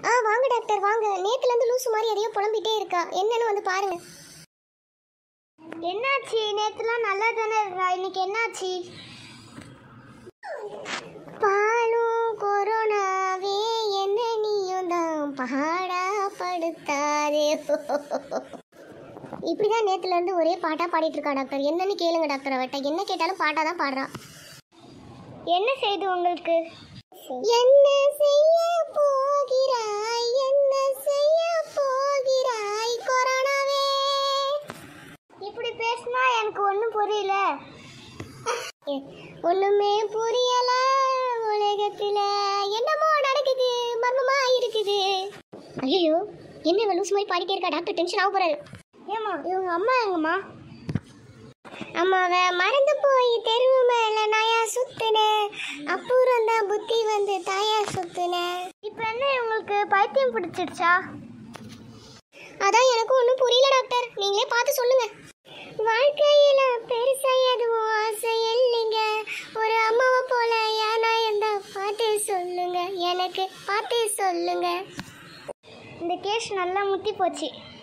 ஆ வாங்க டாக்டர் வாங்க நேத்துல இருந்து லூசு மாதிரி எதையோ புலம்பிட்டே இருக்கா என்னன்னு வந்து பாருங்க என்னாச்சு நேத்துலாம் நல்லா தானே இருக்கா இன்னைக்கு என்னாச்சு பாலும் கொரோனாவே என்ன நீயும் தான் பாடா படுத்தாதே இப்படிதான் நேத்துல இருந்து ஒரே பாட்டா பாடிட்டு இருக்கா டாக்டர் என்னன்னு கேளுங்க டாக்டர் அவட்ட என்ன கேட்டாலும் பாட்டா தான் பாடுறான் என்ன செய்து உங்களுக்கு என்ன செய்ய போகிறாய் என்ன செய்ய போகிறாய் கொரோனாவே இப்படி பேசினா எனக்கு ஒன்றும் புரியல எ- ஒண்ணுமே புரியல உலகத்துல என்னமோ நடக்குது மர்மமா இருக்குது ஐயோ என்ன இவன் லூஸ் மாதிரி பாடிட்டே இருக்கா டாக்டர் டென்ஷன் ஆக போறாரு ஏமா இவங்க அம்மா எங்கம்மா அம்மாவை மறந்து போய் தெருவு மேல நாயா சுத்துன அப்புறம் தான் புத்தி வந்து தாயா சுத்துன இப்போ என்ன உங்களுக்கு பைத்தியம் பிடிச்சிடுச்சா அதான் எனக்கும் ஒன்றும் புரியல டாக்டர் நீங்களே பார்த்து சொல்லுங்க வாழ்க்கையில பெருசா எதுவும் ஆசை இல்லைங்க ஒரு அம்மாவை போல யானா இருந்தா பார்த்து சொல்லுங்க எனக்கு பார்த்து சொல்லுங்க இந்த கேஸ் நல்லா முத்தி போச்சு